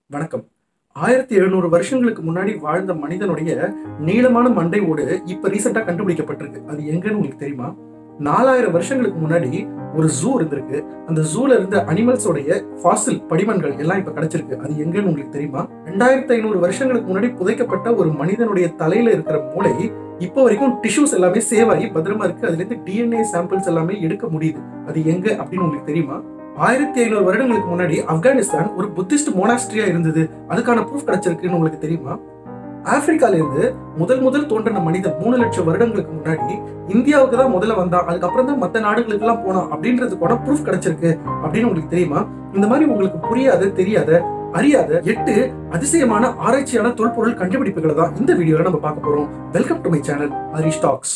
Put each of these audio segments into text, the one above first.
வணக்கம் ஆயிரத்தி எழுநூறு வருஷங்களுக்கு முன்னாடி வாழ்ந்த மனிதனுடைய நீளமான மண்டை ஓடு இப்ப ரீசெண்டா கண்டுபிடிக்கப்பட்டிருக்கு அது எங்கன்னு உங்களுக்கு தெரியுமா நாலாயிரம் வருஷங்களுக்கு முன்னாடி ஒரு ஜூ இருந்திருக்கு அந்த ஜூல இருந்த அனிமல்ஸோடைய ஃபாசில் படிமன்கள் எல்லாம் இப்ப கிடைச்சிருக்கு அது எங்கன்னு உங்களுக்கு தெரியுமா ரெண்டாயிரத்தி ஐநூறு வருஷங்களுக்கு முன்னாடி புதைக்கப்பட்ட ஒரு மனிதனுடைய தலையில இருக்கிற மூளை இப்போ வரைக்கும் டிஷ்யூஸ் எல்லாமே சேவ் ஆகி பத்திரமா இருக்கு அதுல இருந்து டிஎன்ஏ சாம்பிள்ஸ் எல்லாமே எடுக்க முடியுது அது எங்க அப்படின்னு உங்களுக்கு தெரியுமா ஆயிரத்தி ஐநூறு வருடங்களுக்கு முன்னாடி ஆப்கானிஸ்தான் ஒரு புத்திஸ்ட் மோனாஸ்ட்ரியா இருந்தது அதுக்கான ப்ரூஃப் கிடைச்சிருக்குன்னு உங்களுக்கு தெரியுமா ஆப்பிரிக்கால இருந்து முதல் முதல் தோன்றின மனிதன் மூணு லட்சம் வருடங்களுக்கு முன்னாடி இந்தியாவுக்கு தான் முதல்ல வந்தான் அதுக்கப்புறம் தான் மற்ற நாடுகளுக்கு எல்லாம் போனான் அப்படின்றதுக்கான ப்ரூஃப் கிடைச்சிருக்கு அப்படின்னு உங்களுக்கு தெரியுமா இந்த மாதிரி உங்களுக்கு புரியாத தெரியாத அறியாத எட்டு அதிசயமான ஆராய்ச்சியான தொல்பொருள் கண்டுபிடிப்புகளை தான் இந்த வீடியோல நம்ம பார்க்க போறோம் welcome to my channel Harish talks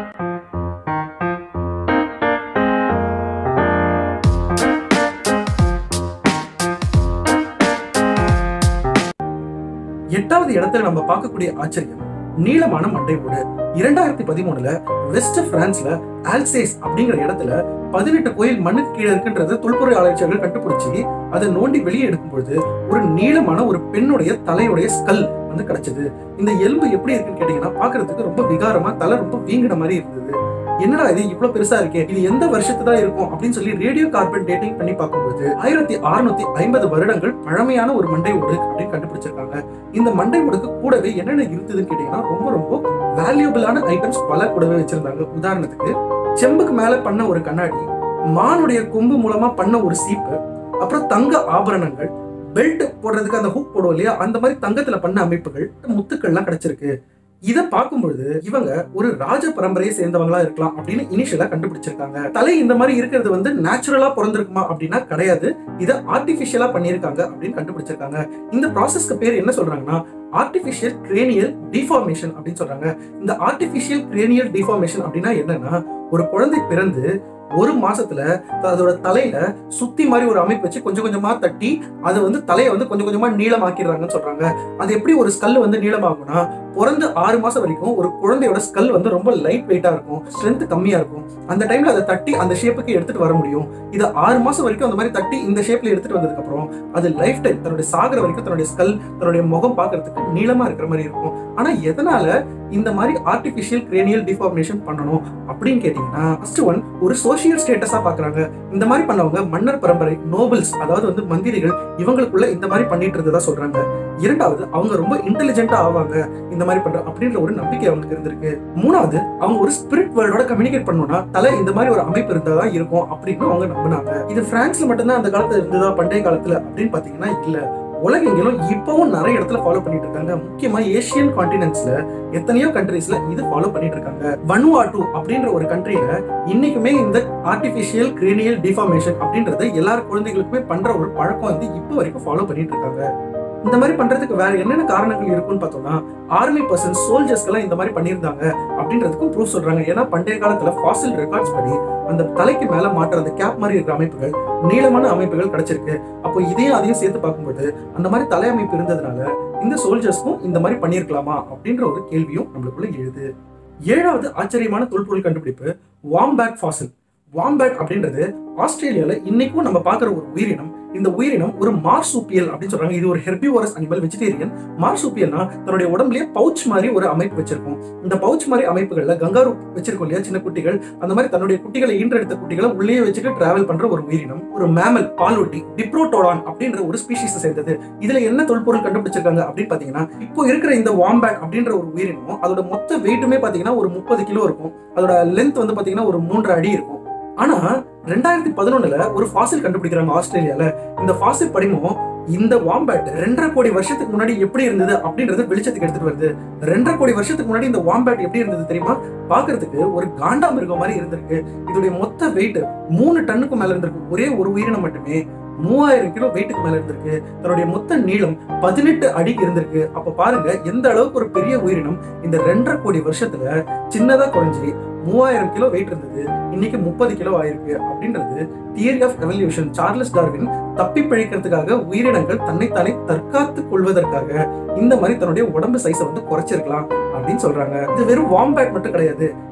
எட்டாவது இடத்துல நம்ம பார்க்கக்கூடிய ஆச்சரியம் நீளமான மண்டை ஓடு இரண்டாயிரத்தி பதிமூணுல வெஸ்ட் பிரான்ஸ்ல ஆல்சேஸ் அப்படிங்கிற இடத்துல பதினெட்டு கோயில் மண்ணுக்கு கீழே இருக்குன்றத தொல்பொருள் ஆராய்ச்சியாளர்கள் கண்டுபிடிச்சு அதை நோண்டி வெளியே எடுக்கும் பொழுது ஒரு நீளமான ஒரு பெண்ணுடைய தலையுடைய ஸ்கல் வந்து கிடைச்சது இந்த எலும்பு எப்படி இருக்குன்னு கேட்டீங்கன்னா பாக்குறதுக்கு ரொம்ப விகாரமா தலை ரொம்ப வீங்கின மாதிரி இருந்தது என்னடா இது இவ்வளவு பெருசா இருக்கே இது எந்த வருஷத்து தான் இருக்கும் அப்படின்னு சொல்லி ரேடியோ கார்பன் டேட்டிங் பண்ணி பார்க்கும்போது ஆயிரத்தி அறுநூத்தி ஐம்பது வருடங்கள் பழமையான ஒரு மண்டை ஓடு அப்படின்னு கண்டுபிடிச்சிருக்காங்க இந்த மண்டை ஓடுக்கு கூடவே என்னென்ன இருந்ததுன்னு கேட்டீங்கன்னா ரொம்ப ரொம்ப வேல்யூபிளான ஐட்டம்ஸ் பல கூடவே வச்சிருந்தாங்க உதாரணத்துக்கு செம்புக்கு மேல பண்ண ஒரு கண்ணாடி மானுடைய கொம்பு மூலமா பண்ண ஒரு சீப்பு அப்புறம் தங்க ஆபரணங்கள் பெல்ட் போடுறதுக்கு அந்த ஹூக் போடுவோம் இல்லையா அந்த மாதிரி தங்கத்துல பண்ண அமைப்புகள் முத்துக்கள்லாம் கிடைச்சிருக்கு இத பார்க்கும்பொழுது இவங்க ஒரு ராஜ பரம்பரையை சேர்ந்தவங்களா இருக்கலாம் அப்படின்னு இனிஷியலா கண்டுபிடிச்சிருக்காங்க தலை இந்த மாதிரி இருக்கிறது வந்து நேச்சுரலா பிறந்திருக்குமா அப்படின்னா கிடையாது இதை ஆர்டிபிஷியலா பண்ணியிருக்காங்க அப்படின்னு கண்டுபிடிச்சிருக்காங்க இந்த ப்ராசஸ்க்கு பேர் என்ன சொல்றாங்கன்னா ஆர்டிபிஷியல் கிரேனியல் டிஃபார்மேஷன் அப்படின்னு சொல்றாங்க இந்த ஆர்டிபிஷியல் கிரேனியல் டிஃபார்மேஷன் அப்படின்னா என்னன்னா ஒரு குழந்தை பிறந்து ஒரு மாசத்துல அதோட தலையில சுத்தி மாதிரி ஒரு அமைப்பு வச்சு கொஞ்சம் கொஞ்சமா தட்டி அதை வந்து தலையை வந்து கொஞ்சம் கொஞ்சமா நீளமாக்கிடுறாங்கன்னு சொல்றாங்க அது எப்படி ஒரு ஸ்கல் வந்து நீளமாகும்னா பிறந்து ஆறு மாசம் வரைக்கும் ஒரு குழந்தையோட ஸ்கல் வந்து ரொம்ப லைட் வெயிட்டா இருக்கும் ஸ்ட்ரென்த் கம்மியா இருக்கும் அந்த டைம்ல அதை தட்டி அந்த ஷேப்புக்கு எடுத்துட்டு வர முடியும் இதை ஆறு மாசம் வரைக்கும் அந்த மாதிரி தட்டி இந்த ஷேப்ல எடுத்துட்டு வந்ததுக்கு அப்புறம் அது லைஃப் டைம் தன்னுடைய சாகர வரைக்கும் தன்னுடைய ஸ்கல் தன்னுடைய முகம் பார்க்கறதுக்கு நீளமா இருக்கிற மாதிரி இருக்கும் ஆனா எதனால இந்த மாதிரி ஆர்டிபிஷியல் கிரேனியல் டிஃபார்மேஷன் பண்ணணும் அப்படின்னு கேட்டீங்கன்னா ஃபர்ஸ்ட் ஒன் ஒரு சோசியல் ஸ்டேட்டஸா பாக்குறாங்க இந்த மாதிரி பண்ணவங்க மன்னர் பரம்பரை நோபல்ஸ் அதாவது வந்து மந்திரிகள் இவங்களுக்குள்ள இந்த மாதிரி பண்ணிட்டு இருந்ததா சொல்றாங்க இரண்டாவது அவங்க ரொம்ப இன்டெலிஜென்ட்டா ஆவாங்க இந்த மாதிரி பண்ற அப்படின்ற ஒரு நம்பிக்கை அவங்களுக்கு இருந்திருக்கு மூணாவது அவங்க ஒரு ஸ்பிரிட் வேர்ல்டோட கம்யூனிகேட் பண்ணணும்னா தலை இந்த மாதிரி ஒரு அமைப்பு இருந்தாதான் இருக்கும் அப்படின்னு அவங்க நம்பினாங்க இது பிரான்ஸ்ல மட்டும்தான் அந்த காலத்துல இருந்ததா பண்டைய காலத்துல அப்படின்னு பாத்தீங்கன்னா இல்ல உலகெங்கிலும் இப்பவும் நிறைய இடத்துல ஃபாலோ பண்ணிட்டு இருக்காங்க முக்கியமா ஏசியன் கான்டினென்ட்ஸ்ல எத்தனையோ கண்ட்ரீஸ்ல இது ஃபாலோ பண்ணிட்டு இருக்காங்க வனுவாட்டு அப்படின்ற ஒரு கண்ட்ரியில இன்னைக்குமே இந்த ஆர்டிபிஷியல் கிரேனியல் டிஃபார்மேஷன் அப்படின்றத எல்லார் குழந்தைகளுக்குமே பண்ற ஒரு பழக்கம் வந்து இப்போ வரைக்கும் ஃபாலோ பண்ணிட்டு இருக்காங்க இந்த மாதிரி பண்றதுக்கு வேற என்னென்ன காரணங்கள் இருக்குன்னு பார்த்தோம்னா ஆர்மி பர்சன் சோல்ஜர்ஸ்க்கெல்லாம் இந்த மாதிரி பண்ணியிருந்தாங்க அப்படின்றதுக்கும் ப்ரூஃப் சொல்றாங்க ஏன்னா பண்டைய காலத்துல ஃபாசில் ரெக்கார்ட்ஸ் படி அந்த தலைக்கு மேல மாற்ற அந்த கேப் மாதிரி இருக்கிற அமைப்புகள் நீளமான அமைப்புகள் கிடைச்சிருக்கு அப்போ இதையும் அதையும் சேர்த்து பார்க்கும்போது அந்த மாதிரி தலை அமைப்பு இருந்ததுனால இந்த சோல்ஜர்ஸ்க்கும் இந்த மாதிரி பண்ணியிருக்கலாமா அப்படின்ற ஒரு கேள்வியும் நம்மளுக்குள்ள எழுது ஏழாவது ஆச்சரியமான தொல்பொருள் கண்டுபிடிப்பு வாம்பேட் ஃபாசில் வாம்பேட் அப்படின்றது ஆஸ்திரேலியால இன்னைக்கும் நம்ம பார்க்குற ஒரு உயிரினம் இந்த உயிரினம் ஒரு மார்சூப்பியல் அப்படின்னு சொல்றாங்க இது ஒரு ஹெர்பிவோரஸ் அனிமல் வெஜிடேரியன் மார்சூப்பியல்னா தன்னுடைய உடம்புலயே பவுச் மாதிரி ஒரு அமைப்பு வச்சிருக்கும் இந்த பவுச் மாதிரி அமைப்புகள்ல கங்காரு வச்சிருக்கோம் இல்லையா சின்ன குட்டிகள் அந்த மாதிரி தன்னுடைய குட்டிகளை ஈன்றெடுத்த குட்டிகளை உள்ளே வச்சுட்டு டிராவல் பண்ற ஒரு உயிரினம் ஒரு மேமல் பாலூட்டி டிப்ரோட்டோடான் அப்படின்ற ஒரு ஸ்பீஷிஸ் சேர்ந்தது இதுல என்ன தொல்பொருள் கண்டுபிடிச்சிருக்காங்க அப்படின்னு பாத்தீங்கன்னா இப்போ இருக்கிற இந்த வாம்பேட் அப்படின்ற ஒரு உயிரினம் அதோட மொத்த வெயிட்டுமே பாத்தீங்கன்னா ஒரு முப்பது கிலோ இருக்கும் அதோட லென்த் வந்து பாத்தீங்கன்னா ஒரு மூன்று அடி இருக்கும் ஆனா ரெண்டாயிரத்தி பதினொன்னுல ஒரு ஃபாசில் கண்டுபிடிக்கிறாங்க ஆஸ்திரேலியால இந்த ஃபாசில் படிமம் இந்த வாம்பேட் ரெண்டரை கோடி வருஷத்துக்கு முன்னாடி எப்படி இருந்தது அப்படின்றது வெளிச்சத்துக்கு எடுத்துட்டு வருது ரெண்டரை கோடி வருஷத்துக்கு முன்னாடி இந்த வாம்பேட் எப்படி இருந்தது தெரியுமா பாக்குறதுக்கு ஒரு காண்டா மிருகம் மாதிரி இருந்திருக்கு இதோடைய மொத்த வெயிட் மூணு டன்னுக்கு மேல இருந்திருக்கு ஒரே ஒரு உயிரினம் மட்டுமே மூவாயிரம் கிலோ வெயிட்டுக்கு மேல இருந்திருக்கு தன்னுடைய மொத்த நீளம் பதினெட்டு அடி இருந்திருக்கு அப்ப பாருங்க எந்த அளவுக்கு ஒரு பெரிய உயிரினம் இந்த ரெண்டரை கோடி வருஷத்துல சின்னதா குறைஞ்சி மூவாயிரம் கிலோ வெயிட் இருந்தது இன்னைக்கு முப்பது கிலோ ஆயிருக்கு அப்படின்றது theory of evolution Charles Darwin தப்பி பிழைக்கிறதுக்காக உயிரினங்கள் தன்னைத்தானே தற்காத்துக் கொள்வதற்காக இந்த மாதிரி தன்னுடைய உடம்பு சைஸை வந்து குறைச்சிருக்கலாம் அப்படின்னு சொல்றாங்க இது வெறும் வாம்பேட் மட்டும் கிடையாது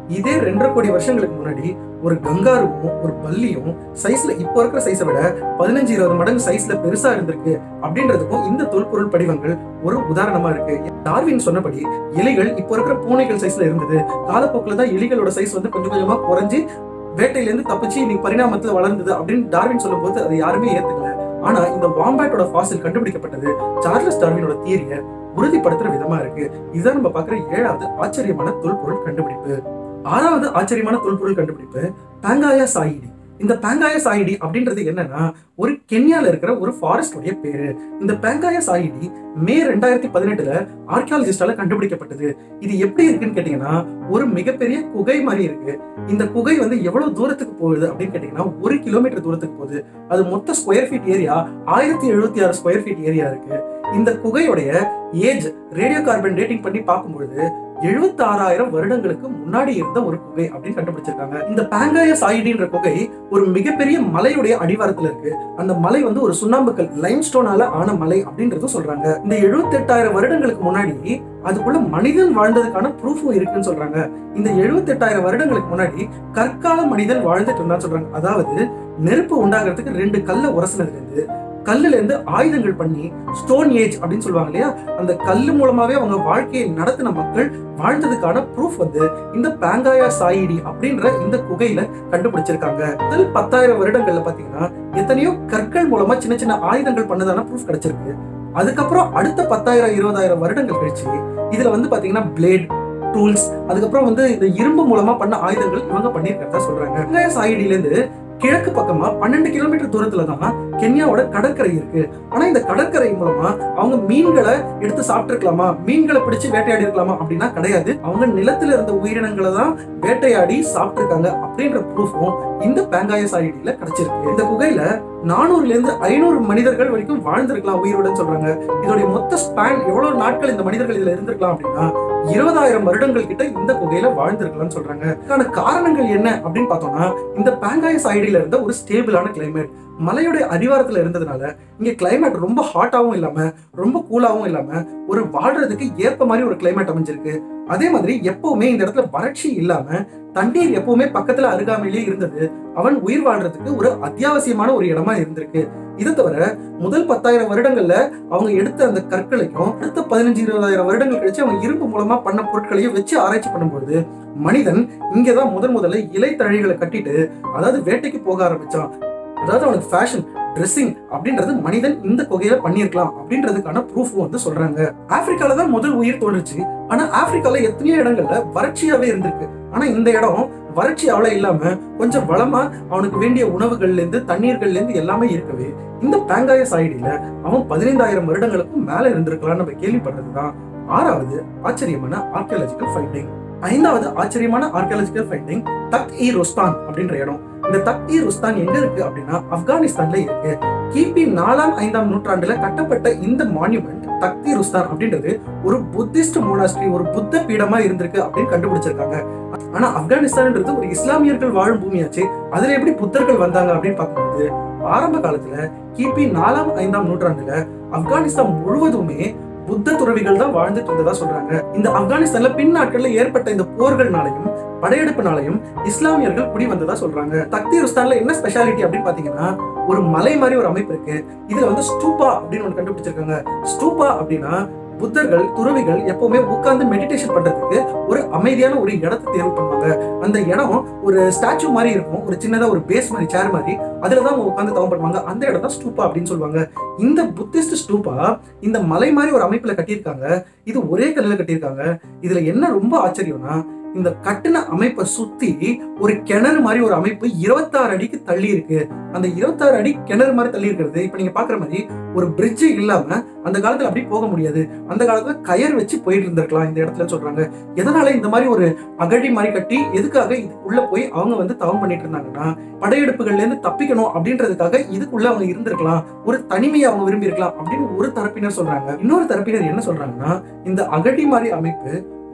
இதே ரெண்டரை கோடி வருஷங்களுக்கு முன்னாடி ஒரு கங்காருவும் ஒரு பல்லியும் சைஸ்ல இப்போ இருக்கிற சைஸை விட பதினஞ்சு இருபது மடங்கு சைஸ்ல பெருசா இருந்திருக்கு அப்படின்றதுக்கும் இந்த தொல்பொருள் படிவங்கள் ஒரு உதாரணமா இருக்கு டார்வின் சொன்னபடி எலிகள் இப்போ இருக்கிற பூனைகள் சைஸ்ல இருந்தது காலப்போக்கில் தான் எலிகளோட சைஸ் வந்து கொஞ்சம் கொஞ்சமா குறைஞ்சு வேட்டையில இருந்து தப்பிச்சு இன்னைக்கு பரிணாமத்துல வளர்ந்தது அப்படின்னு டார்வின் சொல்லும்போது அதை யாருமே ஏத்துக்கல ஆனா இந்த வாம்பாட்டோட ஃபாசில் கண்டுபிடிக்கப்பட்டது சார்லஸ் டார்வினோட தியரிய உறுதிப்படுத்துற விதமா இருக்கு இதுதான் நம்ம பாக்குற ஏழாவது ஆச்சரியமான தொல்பொருள் கண்டுபிடிப்பு ஆறாவது ஆச்சரியமான தொல்பொருள் கண்டுபிடிப்பு பாங்காயா சாயிடி இந்த பாங்காயா சாயிடி அப்படின்றது என்னன்னா ஒரு கென்யால இருக்கிற ஒரு ஃபாரஸ்ட் உடைய பேரு இந்த பாங்காயா சாயிடி மே ரெண்டாயிரத்தி பதினெட்டுல ஆர்கியாலஜிஸ்டால கண்டுபிடிக்கப்பட்டது இது எப்படி இருக்குன்னு கேட்டீங்கன்னா ஒரு மிகப்பெரிய குகை மாதிரி இருக்கு இந்த குகை வந்து எவ்வளவு தூரத்துக்கு போகுது அப்படின்னு கேட்டீங்கன்னா ஒரு கிலோமீட்டர் தூரத்துக்கு போகுது அது மொத்த ஸ்கொயர் ஃபீட் ஏரியா ஆயிரத்தி எழுபத்தி ஆறு ஸ்கொயர் ஃபீட் ஏரியா இருக்கு இந்த குகையுடைய ஏஜ் ரேடியோ கார்பன் டேட்டிங் பண்ணி பார்க்கும்பொழுது எழுபத்தி ஆறாயிரம் வருடங்களுக்கு முன்னாடி இருந்த ஒரு குகை அப்படின்னு கண்டுபிடிச்சிருக்காங்க இந்த பாங்காய சாயிடின்ற குகை ஒரு மிகப்பெரிய மலையுடைய அடிவாரத்துல இருக்கு அந்த மலை வந்து ஒரு சுண்ணாம்புக்கல் லைம் ஸ்டோனால ஆன மலை அப்படின்றதும் சொல்றாங்க இந்த எழுபத்தி எட்டாயிரம் வருடங்களுக்கு முன்னாடி அதுக்குள்ள மனிதன் வாழ்ந்ததுக்கான ப்ரூஃபும் இருக்குன்னு சொல்றாங்க இந்த எழுபத்தி எட்டாயிரம் வருடங்களுக்கு முன்னாடி கற்கால மனிதன் வாழ்ந்துட்டு இருந்தான்னு சொல்றாங்க அதாவது நெருப்பு உண்டாகிறதுக்கு ரெண்டு கல்லை உரசினதுல இருந்து கல்லுல இருந்து ஆயுதங்கள் பண்ணி ஸ்டோன் ஏஜ் அப்படின்னு சொல்லுவாங்க இல்லையா அந்த கல்லு மூலமாவே அவங்க வாழ்க்கையை நடத்தின மக்கள் வாழ்ந்ததுக்கான ப்ரூஃப் வந்து இந்த பாங்காயா சாயிடி அப்படின்ற இந்த குகையில கண்டுபிடிச்சிருக்காங்க முதல் பத்தாயிரம் வருடங்கள்ல பாத்தீங்கன்னா எத்தனையோ கற்கள் மூலமா சின்ன சின்ன ஆயுதங்கள் பண்ணதான ப்ரூஃப் கிடைச்சிருக்கு அதுக்கப்புறம் அடுத்த பத்தாயிரம் இருபதாயிரம் வருடங்கள் கழிச்சு இதுல வந்து பாத்தீங்கன்னா பிளேட் டூல்ஸ் அதுக்கப்புறம் வந்து இந்த இரும்பு மூலமா பண்ண ஆயுதங்கள் இவங்க பண்ணியிருக்கிறதா சொல்றாங்க பாங்காயா சாயிடில இருந்து கிழக்கு பக்கமா பன்னெண்டு கிலோமீட்டர் தூரத்துல தான் கென்யாவோட கடற்கரை இருக்கு ஆனா இந்த கடற்கரை மூலமா அவங்க மீன்களை எடுத்து சாப்பிட்டுருக்கலாமா மீன்களை பிடிச்சு வேட்டையாடி இருக்கலாமா அப்படின்னா கிடையாது அவங்க நிலத்துல இருந்த உயிரினங்களை தான் வேட்டையாடி சாப்பிட்டுருக்காங்க அப்படின்ற ப்ரூஃபும் இந்த பேங்காய சாயிடியில கிடைச்சிருக்கு இந்த குகையில நானூறுல இருந்து ஐநூறு மனிதர்கள் வரைக்கும் வாழ்ந்திருக்கலாம் உயிருடன் சொல்றாங்க இதோடைய மொத்த ஸ்பேன் எவ்வளவு நாட்கள் இந்த மனிதர்கள் இதுல இருந்திருக்கலாம் அப்படின்னா இருபதாயிரம் வருடங்கள் கிட்ட இந்த குகையில வாழ்ந்திருக்கலாம்னு சொல்றாங்க இதுக்கான காரணங்கள் என்ன அப்படின்னு பார்த்தோம்னா இந்த பேங்காய சாயிடியில இருந்த ஒரு ஸ்டேபிளான கிளைமேட் மலையுடைய அடிவாரத்துல இருந்ததுனால இங்க கிளைமேட் ரொம்ப ஹாட்டாவும் இல்லாம ரொம்ப கூலாவும் இல்லாம ஒரு வாழ்றதுக்கு ஏற்ப மாதிரி ஒரு கிளைமேட் அமைஞ்சிருக்கு அதே மாதிரி எப்பவுமே இந்த இடத்துல வறட்சி இல்லாம தண்ணீர் எப்பவுமே பக்கத்துல அருகாமையிலேயே இருந்தது அவன் உயிர் வாழ்றதுக்கு ஒரு அத்தியாவசியமான ஒரு இடமா இருந்திருக்கு இதை தவிர முதல் பத்தாயிரம் வருடங்கள்ல அவங்க எடுத்த அந்த கற்களையும் அடுத்த பதினஞ்சு இருபதாயிரம் வருடங்கள் கழிச்சு அவங்க இரும்பு மூலமா பண்ண பொருட்களையும் வச்சு ஆராய்ச்சி பண்ணும்போது மனிதன் இங்கதான் முதன் முதல்ல இலை தழைகளை கட்டிட்டு அதாவது வேட்டைக்கு போக ஆரம்பிச்சான் அதாவது அவனுக்கு ஃபேஷன் ட்ரெஸ்ஸிங் அப்படின்றது மனிதன் இந்த குகையில பண்ணியிருக்கலாம் அப்படின்றதுக்கான ப்ரூஃப் வந்து சொல்றாங்க ஆப்பிரிக்கால தான் முதல் உயிர் தோன்றுச்சு ஆனா ஆப்பிரிக்கால எத்தனையோ இடங்கள்ல வறட்சியாவே இருந்திருக்கு ஆனா இந்த இடம் வறட்சி அவ்வளவு இல்லாம கொஞ்சம் வளமா அவனுக்கு வேண்டிய உணவுகள்ல இருந்து தண்ணீர்கள்ல இருந்து எல்லாமே இருக்கவே இந்த பேங்காய சாயிடியில அவன் பதினைந்தாயிரம் வருடங்களுக்கும் மேல இருந்திருக்கலாம்னு நம்ம கேள்விப்படுறதுதான் ஆறாவது ஆச்சரியமான ஆர்கியாலஜிக்கல் ஃபைண்டிங் ஐந்தாவது ஆச்சரியமான ஆர்கியாலஜிக்கல் ஃபைண்டிங் தக் இ ருஸ்தான் அப்படின்ற இடம் இந்த தக் இ ருஸ்தான் எங்க இருக்கு அப்படின்னா ஆப்கானிஸ்தான்ல இருக்கு கிபி நாலாம் ஐந்தாம் நூற்றாண்டுல கட்டப்பட்ட இந்த மான்யூமெண்ட் தக்தி ருஸ்தான் அப்படின்றது ஒரு புத்திஸ்ட் மோனாஸ்ட்ரி ஒரு புத்த பீடமா இருந்திருக்கு அப்படின்னு கண்டுபிடிச்சிருக்காங்க ஆனா ஆப்கானிஸ்தான்ன்றது ஒரு இஸ்லாமியர்கள் வாழும் பூமியாச்சு அதுல எப்படி புத்தர்கள் வந்தாங்க அப்படின்னு பார்க்கும்போது ஆரம்ப காலத்துல கிபி நாலாம் ஐந்தாம் நூற்றாண்டுல ஆப்கானிஸ்தான் முழுவதுமே புத்த துறவிகள் தான் வாழ்ந்துட்டு இருந்ததா சொல்றாங்க இந்த ஆப்கானிஸ்தான்ல பின் நாட்கள்ல ஏற்பட்ட இந்த போர்கள்னாலையும் படையெடுப்புனாலையும் இஸ்லாமியர்கள் குடி வந்ததா சொல்றாங்க தக்தி ருஸ்தான்ல என்ன ஸ்பெஷாலிட்டி அப்படின்னு பாத்தீங்கன்னா ஒரு மலை மாதிரி ஒரு அமைப்பு இருக்கு இதுல வந்து ஸ்டூபா அப்படின்னு ஒன்று கண்டுபிடிச்சிருக்காங்க ஸ்டூபா அப்படின்னா புத்தர்கள் துறவிகள் எப்பவுமே உட்கார்ந்து மெடிடேஷன் பண்றதுக்கு ஒரு அமைதியான ஒரு இடத்தை தேர்வு பண்ணுவாங்க அந்த இடம் ஒரு ஸ்டாச்சு மாதிரி இருக்கும் ஒரு சின்னதா ஒரு பேஸ் மாதிரி சேர் மாதிரி அதுல தான் அவங்க உட்காந்து தவம் பண்ணுவாங்க அந்த இடம் தான் ஸ்டூப்பா அப்படின்னு சொல்லுவாங்க இந்த புத்திஸ்ட் ஸ்டூப்பா இந்த மலை மாதிரி ஒரு அமைப்புல கட்டியிருக்காங்க இது ஒரே கல்லுல கட்டியிருக்காங்க இதுல என்ன ரொம்ப ஆச்சரியம்னா இந்த கட்டின அமைப்பை சுத்தி ஒரு கிணறு மாதிரி ஒரு அமைப்பு இருபத்தாறு அடிக்கு தள்ளி இருக்கு அந்த இருபத்தாறு அடி கிணறு மாதிரி தள்ளி இருக்கிறது இப்ப நீங்க பாக்குற மாதிரி ஒரு பிரிட்ஜ் இல்லாம அந்த காலத்துல அப்படி போக முடியாது அந்த காலத்துல கயர் வச்சு போயிட்டு இருந்திருக்கலாம் இந்த இடத்துல சொல்றாங்க எதனால இந்த மாதிரி ஒரு அகழி மாதிரி கட்டி எதுக்காக இதுக்குள்ள போய் அவங்க வந்து தவம் பண்ணிட்டு இருந்தாங்கன்னா படையெடுப்புகள்ல இருந்து தப்பிக்கணும் அப்படின்றதுக்காக இதுக்குள்ள அவங்க இருந்திருக்கலாம் ஒரு தனிமையை அவங்க விரும்பி இருக்கலாம் அப்படின்னு ஒரு தரப்பினர் சொல்றாங்க இன்னொரு தரப்பினர் என்ன சொல்றாங்கன்னா இந்த அகழி மாதிரி அமைப்பு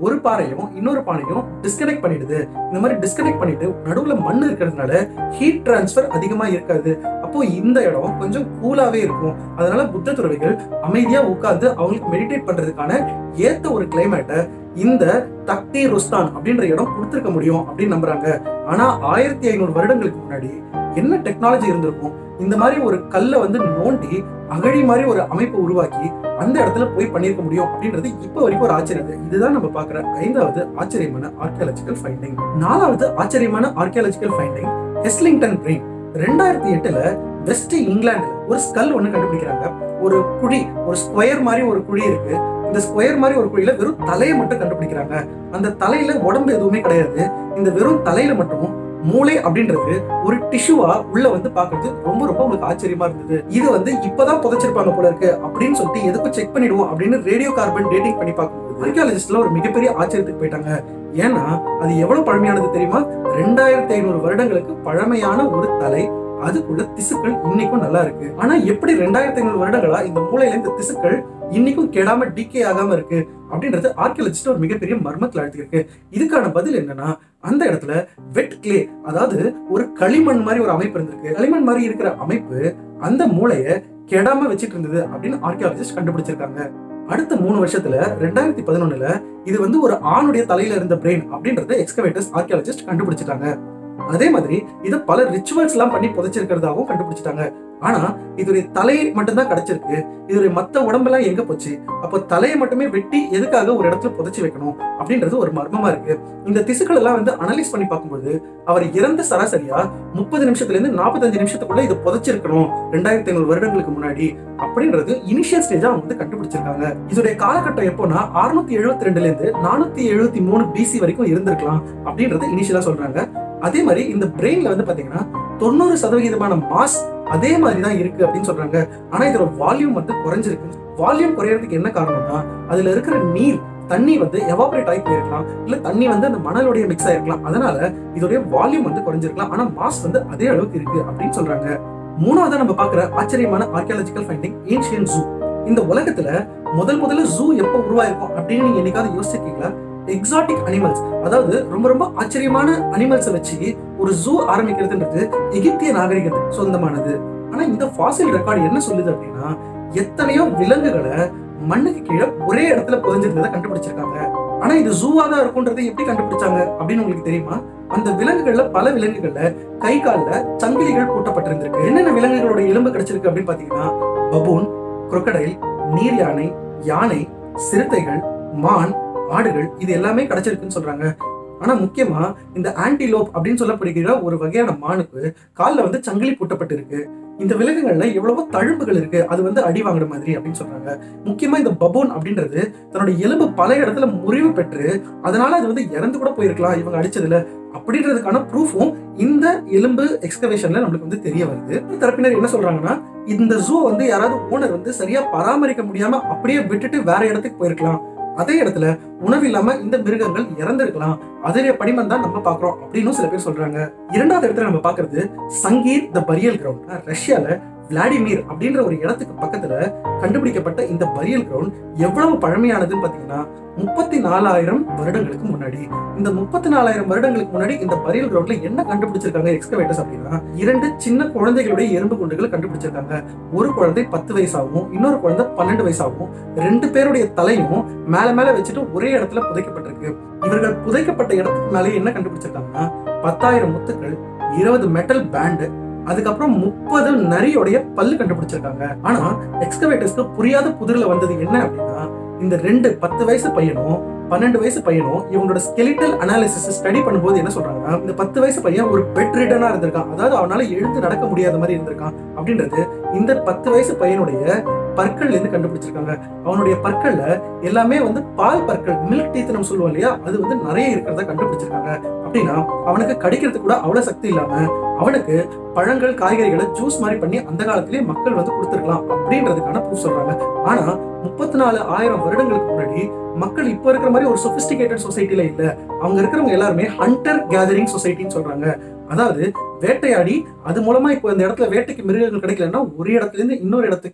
ஒரு பாறையும் இன்னொரு பானையும் டிஸ்கனெக்ட் பண்ணிடுது இந்த மாதிரி டிஸ்கனெக்ட் பண்ணிட்டு நடுவுல மண் இருக்கிறதுனால ஹீட் டிரான்ஸ்ஃபர் அதிகமா இருக்காது அப்போ இந்த இடம் கொஞ்சம் கூலாவே இருக்கும் அதனால புத்த துறவிகள் அமைதியா உட்கார்ந்து அவங்களுக்கு மெடிடேட் பண்றதுக்கான ஏத்த ஒரு கிளைமேட்டை இந்த தக்தி ருஸ்தான் அப்படின்ற இடம் கொடுத்திருக்க முடியும் அப்படின்னு நம்புறாங்க ஆனா ஆயிரத்தி ஐநூறு வருடங்களுக்கு முன்னாடி என்ன டெக்னாலஜி இருந்திருக்கும் இந்த மாதிரி ஒரு கல்லை வந்து நோண்டி அகழி மாதிரி ஒரு அமைப்பை உருவாக்கி அந்த இடத்துல போய் பண்ணிருக்க முடியும் அப்படின்றது இப்ப வரைக்கும் ஒரு ஆச்சரியம் இதுதான் நம்ம பாக்குற ஐந்தாவது ஆச்சரியமான ஆர்கியாலஜிக்கல் ஃபைண்டிங் நாலாவது ஆச்சரியமான ஆர்கியாலஜிக்கல் ஃபைண்டிங் ஹெஸ்லிங்டன் பிரெயின் ரெண்டாயிரத்தி எட்டுல வெஸ்ட் இங்கிலாந்துல ஒரு ஸ்கல் ஒண்ணு கண்டுபிடிக்கிறாங்க ஒரு குழி ஒரு ஸ்கொயர் மாதிரி ஒரு குழி இருக்கு இந்த ஸ்கொயர் மாதிரி ஒரு குழியில வெறும் தலையை மட்டும் கண்டுபிடிக்கிறாங்க அந்த தலையில உடம்பு எதுவுமே கிடையாது இந்த வெறும் தலையில மட்டும் மூளை அப்படின்றது ஒரு டிஷ்யூவா உள்ள வந்து பாக்குறது ரொம்ப ரொம்ப உங்களுக்கு ஆச்சரியமா இருந்தது இது வந்து இப்பதான் புதைச்சிருப்பாங்க போல இருக்கு அப்படின்னு சொல்லிட்டு எதுக்கும் செக் பண்ணிடுவோம் அப்படின்னு ரேடியோ கார்பன் டேட்டிங் பண்ணி பார்க்கும்போது ஆர்கியாலஜிஸ்ட்ல ஒரு மிகப்பெரிய ஆச்சரியத்துக்கு போயிட்டாங்க ஏன்னா அது எவ்வளவு பழமையானது தெரியுமா ரெண்டாயிரத்தி ஐநூறு வருடங்களுக்கு பழமையான ஒரு தலை அதுக்குள்ள திசுக்கள் இன்னைக்கும் நல்லா இருக்கு ஆனா எப்படி ரெண்டாயிரத்தி ஐநூறு வருடங்களா இந்த மூளையில இந்த திசுக்கள் இன்னைக்கும் கெடாம டிகே ஆகாம இருக்கு அப்படின்றது ஆர்கியாலஜிஸ்ட் ஒரு மிகப்பெரிய மர்மத்தில் அழுத்திருக்கு இதுக்கான பதில் என்னன்னா அந்த இடத்துல வெட் கிளே அதாவது ஒரு களிமண் மாதிரி ஒரு அமைப்பு இருந்திருக்கு களிமண் மாதிரி இருக்கிற அமைப்பு அந்த மூளைய கெடாம வச்சிட்டு இருந்தது அப்படின்னு ஆர்கியாலஜிஸ்ட் கண்டுபிடிச்சிருக்காங்க அடுத்த மூணு வருஷத்துல ரெண்டாயிரத்தி பதினொன்னுல இது வந்து ஒரு ஆணுடைய தலையில இருந்த பிரெயின் அப்படின்றத எக்ஸ்கவேட்டர்ஸ் ஆர்கியாலஜிஸ்ட் கண்டுபிடிச்சிட்டாங்க அதே மாதிரி இதை பல ரிச்சுவல்ஸ் எல்லாம் பண்ணி புதைச்சிருக்கிறதாவும் கண்டுபிடிச்சிட்டாங்க ஆனா இதோடைய தலையை மட்டும்தான் கிடைச்சிருக்கு இதோடைய மத்த உடம்பெல்லாம் எங்க போச்சு அப்போ தலையை மட்டுமே வெட்டி எதுக்காக ஒரு இடத்துல புதைச்சு வைக்கணும் அப்படின்றது ஒரு மர்மமா இருக்கு இந்த திசுக்கள் எல்லாம் வந்து அனலைஸ் பண்ணி பார்க்கும்போது அவர் இறந்த சராசரியா முப்பது நிமிஷத்துல இருந்து நாற்பத்தஞ்சு நிமிஷத்துக்குள்ள இது புதைச்சிருக்கணும் ரெண்டாயிரத்தி ஐநூறு வருடங்களுக்கு முன்னாடி அப்படின்றது இனிஷியல் ஸ்டேஜா அவங்க வந்து கண்டுபிடிச்சிருக்காங்க இதோடைய காலகட்டம் எப்போனா அறுநூத்தி எழுபத்தி ரெண்டுல இருந்து நானூத்தி எழுபத்தி மூணு பிசி வரைக்கும் இருந்திருக்கலாம் அப்படின்றது இனிஷியலா சொல்றாங்க அதே மாதிரி இந்த பிரெயின்ல வந்து பாத்தீங்கன்னா தொண்ணூறு சதவிகிதமான மாஸ் அதே மாதிரி தான் இருக்கு அப்படின்னு சொல்றாங்க ஆனா இதோட வால்யூம் வந்து குறைஞ்சிருக்கு வால்யூம் குறையறதுக்கு என்ன காரணம்னா அதுல இருக்கிற நீர் தண்ணி வந்து எவாபரேட் ஆகி போயிருக்கலாம் இல்ல தண்ணி வந்து அந்த மணலுடைய மிக்ஸ் ஆயிருக்கலாம் அதனால இதோடைய வால்யூம் வந்து குறைஞ்சிருக்கலாம் ஆனா மாஸ் வந்து அதே அளவுக்கு இருக்கு அப்படின்னு சொல்றாங்க மூணாவதா நம்ம பாக்குற ஆச்சரியமான ஆர்கியாலஜிக்கல் ஃபைண்டிங் ஏன்ஷியன் ஜூ இந்த உலகத்துல முதல் முதல்ல ஜூ எப்போ உருவாயிருக்கும் அப்படின்னு நீங்க என்னைக்காவது யோசிச்சிருக்கீங்களா எக்ஸாட்டிக் அனிமல்ஸ் அதாவது ரொம்ப ரொம்ப ஆச்சரியமான அனிமல்ஸை வச்சு ஒரு ஜூ ஆரம்பிக்கிறதுன்றது எகிப்திய நாகரிகத்துக்கு சொந்தமானது ஆனா இந்த ஃபாசில் ரெக்கார்டு என்ன சொல்லுது அப்படின்னா எத்தனையோ விலங்குகளை மண்ணுக்கு கீழே ஒரே இடத்துல புதைஞ்சிருந்ததை கண்டுபிடிச்சிருக்காங்க ஆனா இது ஜூவா தான் இருக்கும்ன்றதை எப்படி கண்டுபிடிச்சாங்க அப்படின்னு உங்களுக்கு தெரியுமா அந்த விலங்குகள்ல பல விலங்குகள்ல கை கால்ல சங்கிலிகள் பூட்டப்பட்டிருந்திருக்கு என்னென்ன விலங்குகளோட எலும்பு கிடைச்சிருக்கு அப்படின்னு பாத்தீங்கன்னா பபூன் crocodile நீர் யானை யானை சிறுத்தைகள் மான் ஆடுகள் இது எல்லாமே கிடைச்சிருக்குன்னு சொல்றாங்க ஆனா முக்கியமா இந்த ஆன்டிலோப் அப்படின்னு சொல்லப்படுகிற ஒரு வகையான மானுக்கு கால்ல வந்து சங்கிலி பூட்டப்பட்டிருக்கு இந்த விலங்குகள்ல எவ்வளவோ தழும்புகள் இருக்கு அது வந்து அடி வாங்குற மாதிரி அப்படின்னு சொல்றாங்க முக்கியமா இந்த பபோன் அப்படின்றது தன்னோட எலும்பு பல இடத்துல முறிவு பெற்று அதனால அது வந்து இறந்து கூட போயிருக்கலாம் இவங்க அடிச்சதுல அப்படின்றதுக்கான ப்ரூஃபும் இந்த எலும்பு எக்ஸ்கவேஷன்ல நம்மளுக்கு வந்து தெரிய வருது தரப்பினர் என்ன சொல்றாங்கன்னா இந்த ஜூ வந்து யாராவது ஓனர் வந்து சரியா பராமரிக்க முடியாம அப்படியே விட்டுட்டு வேற இடத்துக்கு போயிருக்கலாம் அதே இடத்துல உணவு இல்லாம இந்த மிருகங்கள் இறந்திருக்கலாம் அதே படிமம் தான் நம்ம பாக்குறோம் அப்படின்னு சில பேர் சொல்றாங்க இரண்டாவது இடத்துல நம்ம பாக்குறது சங்கீர் த பரியல் கிரவுண்ட் ரஷ்யால விளாடிமிர் அப்படின்ற ஒரு இடத்துக்கு பக்கத்துல கண்டுபிடிக்கப்பட்ட இந்த பரியல் கிரவுண்ட் எவ்வளவு பழமையானதுன்னு பாத்தீங்கன்னா முப்பத்தி நாலாயிரம் வருடங்களுக்கு முன்னாடி இந்த முப்பத்தி நாலாயிரம் வருடங்களுக்கு முன்னாடி இந்த பரியல் கிரவுண்ட்ல என்ன கண்டுபிடிச்சிருக்காங்க எக்ஸ்கவேட்டர்ஸ் அப்படின்னா இரண்டு சின்ன குழந்தைகளுடைய எறும்பு குண்டுகளை கண்டுபிடிச்சிருக்காங்க ஒரு குழந்தை பத்து வயசாகவும் இன்னொரு குழந்தை பன்னெண்டு வயசாகவும் ரெண்டு பேருடைய தலையும் மேல மேல வச்சுட்டு ஒரே இடத்துல புதைக்கப்பட்டிருக்கு இவர்கள் புதைக்கப்பட்ட இடத்துக்கு மேலே என்ன கண்டுபிடிச்சிருக்காங்கன்னா பத்தாயிரம் முத்துக்கள் இருபது மெட்டல் பேண்டு அதுக்கப்புறம் முப்பது நரியோடைய பல்லு கண்டுபிடிச்சிருக்காங்க ஆனா எக்ஸ்கவேட்டர்ஸ்க்கு புரியாத புதிரில் வந்தது என்ன அப்படின்னா இந்த ரெண்டு பத்து வயசு பையனும் பன்னெண்டு வயசு பையனும் இவங்களோட ஸ்கெலிட்டல் அனாலிசிஸ் ஸ்டடி பண்ணும்போது என்ன சொல்றாங்கன்னா இந்த பத்து வயசு பையன் ஒரு பெட் ரிட்டனா இருந்திருக்கான் அதாவது அவனால எழுந்து நடக்க முடியாத மாதிரி இருந்திருக்கான் அப்படின்றது இந்த பத்து வயசு பையனுடைய பற்கள்ல இருந்து கண்டுபிடிச்சிருக்காங்க அவனுடைய பற்கள்ல எல்லாமே வந்து பால் பற்கள் மில்க் டீத் நம்ம சொல்லுவோம் இல்லையா அது வந்து நிறைய இருக்கிறத கண்டுபிடிச்சிருக்காங்க அப்படின்னா அவனுக்கு கடிக்கிறதுக்கு கூட அவ்வளவு சக்தி இல்லாம அவனுக்கு பழங்கள் காய்கறிகளை ஜூஸ் மாதிரி பண்ணி அந்த காலத்திலேயே மக்கள் வந்து கொடுத்துருக்கலாம் அப்படின்றதுக்கான ப்ரூஃப் சொல்றாங்க ஆனா முப்பத்தி நாலு ஆயிரம் வருடங்களுக்கு முன்னாடி மக்கள் இப்ப இருக்கிற மாதிரி ஒரு சொபிஸ்டிகேட்டட் சொசைட்டில இல்ல அவங்க இருக்கிறவங்க எல்லாருமே ஹண்டர் கேதரிங் சொசைட்டின்னு சொல்றாங்க அதாவது வேட்டையாடி அது மூலமா இப்போ இந்த இடத்துல வேட்டைக்கு மிருகங்கள் கிடைக்கலன்னா ஒரு இடத்துல இருந்து இன்னொரு இடத்துக்கு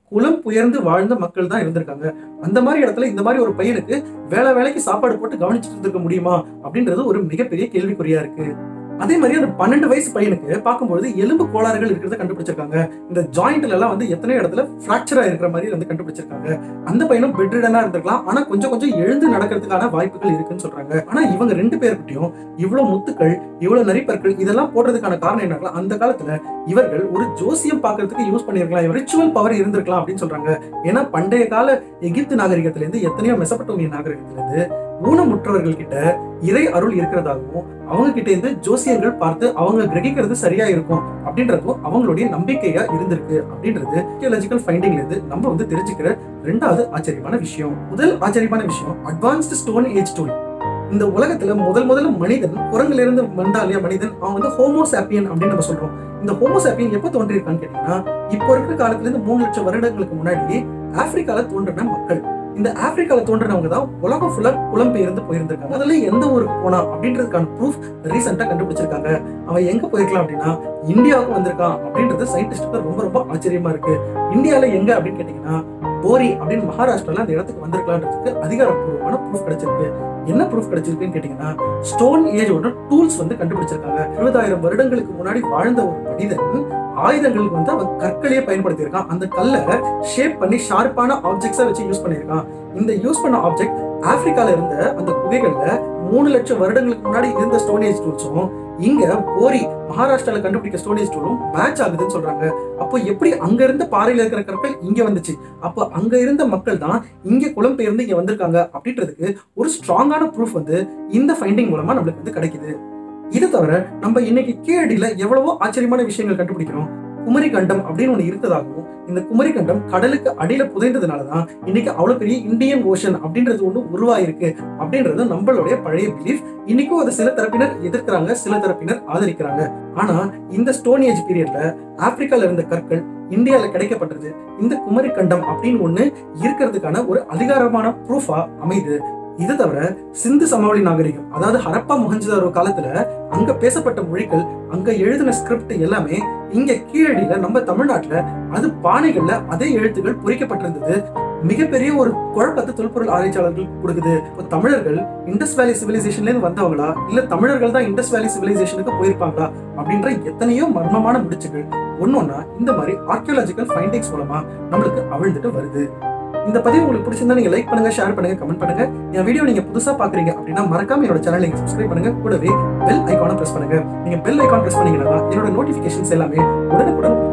குலம் உயர்ந்து வாழ்ந்த மக்கள் தான் இருந்திருக்காங்க அந்த மாதிரி இடத்துல இந்த மாதிரி ஒரு பையனுக்கு வேலை வேலைக்கு சாப்பாடு போட்டு கவனிச்சுட்டு இருந்திருக்க முடியுமா அப்படின்றது ஒரு மிகப்பெரிய கேள்விக்குறியா இருக்கு அதே மாதிரி அந்த பன்னெண்டு வயசு பையனுக்கு பார்க்கும்போது எலும்பு கோளாறுகள் இருக்கிறத கண்டுபிடிச்சிருக்காங்க இந்த ஜாயிண்ட்ல எல்லாம் வந்து எத்தனையோ இடத்துல ஃபிராக்சரா இருக்கிற மாதிரி வந்து கண்டுபிடிச்சிருக்காங்க அந்த பையனும் பெட்ரிடனா இருந்திருக்கலாம் ஆனா கொஞ்சம் கொஞ்சம் எழுந்து நடக்கிறதுக்கான வாய்ப்புகள் இருக்குன்னு சொல்றாங்க ஆனா இவங்க ரெண்டு பேர்கிட்டயும் இவ்வளவு முத்துக்கள் இவ்வளவு நரிப்பற்கள் இதெல்லாம் போடுறதுக்கான காரணம் என்னன்னா அந்த காலத்துல இவர்கள் ஒரு ஜோசியம் பார்க்கிறதுக்கு யூஸ் பண்ணிருக்கலாம் ரிச்சுவல் பவர் இருந்திருக்கலாம் அப்படின்னு சொல்றாங்க ஏன்னா பண்டைய கால எகிப்து நாகரிகத்துல இருந்து எத்தனையோ மெசபட்டோமிய நாகரிகத்துல இருந்து ஊனமுற்றவர்கள் கிட்ட இறை அருள் இருக்கிறதாகவும் அவங்க கிட்ட இருந்து ஜோசியர்கள் பார்த்து அவங்க கிரகிக்கிறது சரியா இருக்கும் அப்படின்றதும் அவங்களுடைய நம்பிக்கையா இருந்திருக்கு அப்படின்றது ஆர்கியாலஜிக்கல் ஃபைண்டிங்ல இருந்து நம்ம வந்து தெரிஞ்சுக்கிற ரெண்டாவது ஆச்சரியமான விஷயம் முதல் ஆச்சரியமான விஷயம் அட்வான்ஸ்டு ஸ்டோன் ஏஜ் டூல் இந்த உலகத்துல முதல் முதல்ல மனிதன் குரங்குல இருந்து வந்தா இல்லையா மனிதன் அவன் வந்து ஹோமோசாப்பியன் அப்படின்னு நம்ம சொல்றோம் இந்த ஹோமோசாப்பியன் எப்ப தோன்றியிருக்கான்னு கேட்டீங்கன்னா இப்போ இருக்கிற காலத்துல இருந்து மூணு லட்சம் வருடங்களுக்கு முன்னாடி ஆப்பிரிக்கால தோன்றின மக்கள் இந்த ஆப்பிரிக்கால தோன்றினவங்க தான் உலகம் ஃபுல்லா புலம்பெயர்ந்து போயிருந்திருக்காங்க அதுல எந்த ஊருக்கு போனா அப்படின்றதுக்கான ப்ரூஃப் ரீசெண்டா கண்டுபிடிச்சிருக்காங்க அவன் எங்க போயிருக்கலாம் அப்படின்னா இந்தியாவுக்கு வந்திருக்கான் அப்படின்றது சயின்டிஸ்டுக்கு ரொம்ப ரொம்ப ஆச்சரியமா இருக்கு இந்தியால எங்க அப்படின்னு கேட்டீங்கன்னா போரி அப்படின்னு மகாராஷ்டிரால அந்த இடத்துக்கு வந்திருக்கலான்றதுக்கு அதிகாரப்பூர்வமான ப்ரூஃப் கிடைச்சிருக்கு என்ன ப்ரூஃப் கிடைச்சிருக்குன்னு கேட்டீங்கன்னா ஸ்டோன் ஏஜோட டூல்ஸ் வந்து கண்டுபிடிச்சிருக்காங்க இருபதாயிரம் வருடங்களுக்கு முன்னாடி வாழ்ந்த ஒரு மனிதன் ஆயுதங்களுக்கு வந்து அவன் கற்களையே பயன்படுத்தியிருக்கான் அந்த கல்லை ஷேப் பண்ணி ஷார்ப்பான ஆப்ஜெக்ட்ஸா வச்சு யூஸ் பண்ணியிருக்கான் இந்த யூஸ் பண்ண ஆப்ஜெக்ட் ஆப்பிரிக்கால இருந்த அந்த குகைகள்ல மூணு லட்சம் வருடங்களுக்கு முன்னாடி இருந்த ஸ்டோனேஜ் டூல்ஸும் இங்க போரி மகாராஷ்டிரால கண்டுபிடிக்க ஸ்டோனேஜ் டூலும் மேட்ச் ஆகுதுன்னு சொல்றாங்க அப்போ எப்படி அங்க இருந்த பாறையில இருக்கிற கற்கள் இங்க வந்துச்சு அப்போ அங்க இருந்த மக்கள் தான் இங்க குளம்பெயர்ந்து இங்க வந்திருக்காங்க அப்படின்றதுக்கு ஒரு ஸ்ட்ராங்கான ப்ரூஃப் வந்து இந்த ஃபைண்டிங் மூலமா நம்மளுக்கு வந்து கிடைக்குது இது தவிர நம்ம இன்னைக்கு கீழடியில எவ்வளவோ ஆச்சரியமான விஷயங்கள் கண்டுபிடிக்கிறோம் குமரி கண்டம் அப்படின்னு ஒண்ணு இருந்ததாகவும் இந்த குமரி கண்டம் கடலுக்கு அடியில புதைந்ததுனாலதான் இன்னைக்கு அவ்வளவு பெரிய இந்தியன் ஓஷன் அப்படின்றது ஒண்ணு உருவாயிருக்கு அப்படின்றது நம்மளுடைய பழைய பிலீஃப் இன்னைக்கும் அதை சில தரப்பினர் எதிர்க்கிறாங்க சில தரப்பினர் ஆதரிக்கிறாங்க ஆனா இந்த ஸ்டோன் ஏஜ் பீரியட்ல ஆப்பிரிக்கால இருந்த கற்கள் இந்தியால கிடைக்கப்பட்டது இந்த குமரி கண்டம் அப்படின்னு ஒண்ணு இருக்கிறதுக்கான ஒரு அதிகாரமான ப்ரூஃபா அமைது இது தவிர சிந்து சமவெளி நாகரிகம் அதாவது ஹரப்பா மொஹஞ்சதாரோ காலத்துல அங்க பேசப்பட்ட மொழிகள் அங்க எழுதின ஸ்கிரிப்ட் எல்லாமே இங்க கீழடியில நம்ம தமிழ்நாட்டுல அது பானைகள்ல அதே எழுத்துக்கள் பொறிக்கப்பட்டிருந்தது மிகப்பெரிய ஒரு குழப்பத்தை தொல்பொருள் ஆராய்ச்சியாளர்கள் கொடுக்குது இப்போ தமிழர்கள் இண்டஸ் வேலி சிவிலைசேஷன்ல இருந்து வந்தவங்களா இல்ல தமிழர்கள் தான் இண்டஸ் வேலி சிவிலைசேஷனுக்கு போயிருப்பாங்களா அப்படின்ற எத்தனையோ மர்மமான முடிச்சுகள் ஒன்னொன்னா இந்த மாதிரி ஆர்கியோலாஜிக்கல் ஃபைண்டிங்ஸ் மூலமா நம்மளுக்கு அவிழ்ந்துட்டு வருது இந்த பதிவு உங்களுக்கு பிடிச்சிருந்தா நீங்க லைக் பண்ணுங்க ஷேர் பண்ணுங்க கமெண்ட் பண்ணுங்க என் வீடியோ நீங்க புதுசா பாக்குறீங்க அப்படின்னா மறக்காம என்னோட சேனல் நீங்க சப்ஸ்கிரைப் பண்ணுங்க கூடவே பெல் ஐகானை பிரஸ் பண்ணுங்க நீங்க பெல் ஐகான் பிரஸ் பண்ணீங்கன்னா என்னோட நோட்டிபிகேஷன்ஸ் எல்லாமே உடனுக்குடன்